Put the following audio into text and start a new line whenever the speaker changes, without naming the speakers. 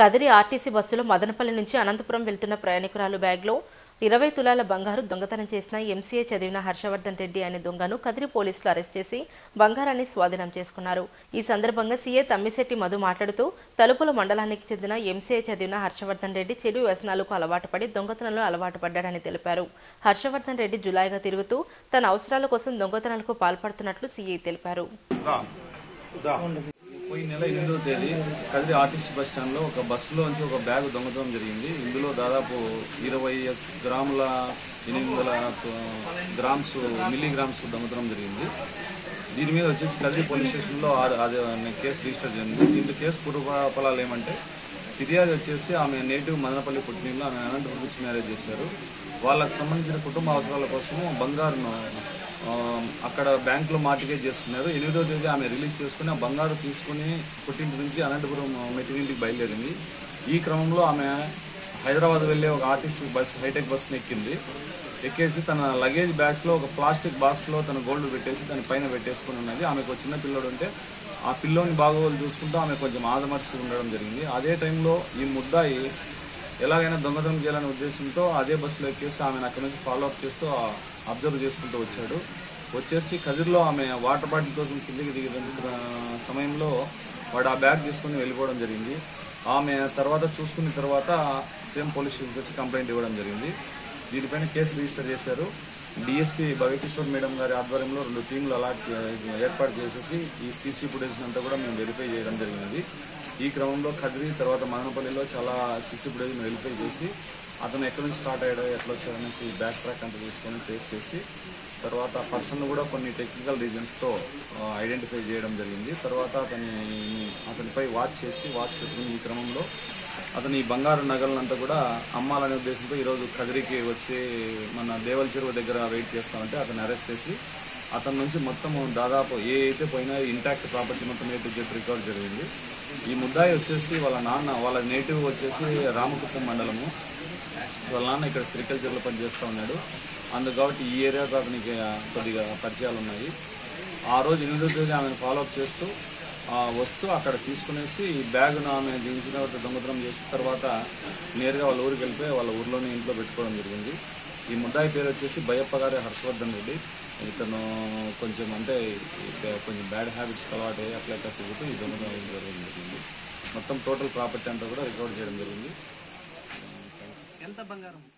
Kadiri RTC బస్సులో మదనపల్లి నుంచి అనంతపురం వెళ్తున్న ప్రయాణికురాలు బ్యాగ్లో ఇరవై తులాల బంగారు దొంగతనం చేసిన ఎంసీఏ చదివిన హర్షవర్ధన్ రెడ్డి అనే దొంగను కదిరి పోలీసులు అరెస్ట్ చేసి బంగారాన్ని స్వాధీనం చేసుకున్నారు ఈ సందర్భంగా సీఏ తమ్మిశెట్టి మధు మాట్లాడుతూ తలుపుల మండలానికి చెందిన ఎంసీఏ చదివిన హర్షవర్ధన్ రెడ్డి చెడు వ్యసనాలకు అలవాటు పడి దొంగతనంలో అలవాటు పడ్డాడని తెలిపారు హర్షవర్ధన్ రెడ్డి జులాయిగా తిరుగుతూ తన అవసరాల కోసం దొంగతనాలకు పాల్పడుతున్నట్లు సీఐ తెలిపారు
పోయిన నెల ఎనిమిదవ తేదీ కదిరి ఆర్టీసీ బస్ స్టాండ్లో ఒక బస్సులోంచి ఒక బ్యాగ్ దొంగతనం జరిగింది ఇందులో దాదాపు ఇరవై గ్రాముల ఎనిమిది వందల గ్రామ్స్ మిల్లీగ్రామ్స్ దొంగతనం జరిగింది దీని మీద వచ్చేసి కదిరి పోలీస్ స్టేషన్లో ఆ- అది కేసు రిజిస్టర్ జరిగింది దీంట్లో కేసు పూర్వఫలాలు ఏమంటే ఫిర్యాదు వచ్చేసి ఆమె నేటివ్ మదనపల్లి పుట్టినీళ్ళు ఆమె అనంతపురం నుంచి మ్యారేజ్ చేశారు వాళ్ళకి సంబంధించిన కుటుంబ అవసరాల కోసము బంగారును ఆ, అక్కడ బ్యాంకులో మార్టిగేజ్ చేసుకున్నారు ఎనిమిదో తేదీ ఆమె రిలీజ్ చేసుకుని ఆ బంగారు తీసుకుని పుట్టింటి నుంచి అనంతపురం మెటీరియల్కి బయలుదేరింది ఈ క్రమంలో ఆమె హైదరాబాద్ వెళ్ళే ఒక ఆర్టీసీ బస్ హైటెక్ బస్ని ఎక్కింది ఎక్కేసి తన లగేజ్ బ్యాగ్స్లో ఒక ప్లాస్టిక్ బాక్స్లో తన గోల్డ్ పెట్టేసి దాని పైన పెట్టేసుకుని ఉన్నది ఆమెకు ఒక చిన్న పిల్లోడు ఉంటే ఆ పిల్లోని బాగోగులు చూసుకుంటూ ఆమె కొంచెం ఆదమర్చి ఉండడం జరిగింది అదే టైంలో ఈ ముద్దాయి ఎలాగైనా దొంగతనం చేయాలనే ఉద్దేశంతో అదే బస్సులో ఎక్కేసి ఆమెను అక్కడి నుంచి ఫాలో అప్ చేస్తూ అబ్జర్వ్ చేసుకుంటూ వచ్చాడు వచ్చేసి కదిరిలో ఆమె వాటర్ బాటిల్ కోసం కిందికి దిగిన సమయంలో వాడు ఆ బ్యాగ్ తీసుకుని వెళ్ళిపోవడం జరిగింది ఆమె తర్వాత చూసుకున్న తర్వాత సేమ్ పోలీస్ స్టేషన్కి వచ్చి కంప్లైంట్ ఇవ్వడం జరిగింది దీనిపైన కేసు రిజిస్టర్ చేశారు డిఎస్పీ భవ్యకిషోర్ మేడం గారి ఆధ్వర్యంలో రెండు టీంలు అలాట్ చే- ఏర్పాటు చేసేసి ఈ సీసీ ఫుటేజ్ అంతా కూడా మేము వెరిఫై చేయడం జరిగినది ఈ క్రమంలో కదిరి తర్వాత మదనపల్లిలో చాలా సీసీ ఫుటేజ్ని వెరిఫై చేసి అతను ఎక్కడి నుంచి స్టార్ట్ అయ్యాడో ఎట్లా వచ్చాడు అనేసి బ్యాక్ ట్రాక్ అంతా తీసుకొని టేక్ చేసి తర్వాత పర్సన్ కూడా కొన్ని టెక్నికల్ రీజన్స్తో ఐడెంటిఫై చేయడం జరిగింది తర్వాత అతని అతనిపై వాచ్ చేసి వాచ్ పెట్టుకుని ఈ క్రమంలో అతని ఈ బంగారు నగలనంతా కూడా అమ్మాలనే ఉద్దేశంతో ఈరోజు కదిరికి వచ్చి మన దేవల చెరువు దగ్గర వెయిట్ చేస్తామంటే అతన్ని అరెస్ట్ చేసి అతని నుంచి మొత్తం దాదాపు ఏ అయితే పోయినా ఇంటాక్ట్ ప్రాపర్టీ మొత్తం ఏ టు జెడ్ రికవర్ జరిగింది ఈ ముద్దాయి వచ్చేసి వాళ్ళ నాన్న వాళ్ళ నేటివ్ వచ్చేసి రామకుప్పం మండలము వాళ్ళ నాన్న ఇక్కడ సెరికల్చర్లో పనిచేస్తూ ఉన్నాడు అందుకు కాబట్టి ఈ ఏరియాతో అతనికి ఆ, కొద్దిగా పరిచయాలు ఉన్నాయి ఆ రోజు ఎనిమిదో తేదీ ఆమెను ఫాలోఅప్ చేస్తూ ఆ, వస్తూ అక్కడ తీసుకునేసి ఈ బ్యాగ్ను ఆమె దించిన తర్వాత దొంగతనం చేసిన తర్వాత నేరుగా వాళ్ళ ఊరికి వెళ్ళిపోయి వాళ్ళ ఊర్లోనే ఇంట్లో పెట్టుకోవడం జరిగింది ఈ ముద్దాయి పేరు వచ్చేసి బయ్యప్ప గారి హర్షవర్ధన్ రెడ్డి ఇతను కొంచెం అంటే ఇక కొంచెం బ్యాడ్ హ్యాబిట్స్ అలవాటు అయ్యి అట్లా ఇట్లా తిరుగుతూ ఈ దొంగతనం జరగడం జరిగింది మొత్తం టోటల్ ప్రాపర్టీ అంతా కూడా రికవర్ చేయడం జరిగింది
ఎంత బంగారం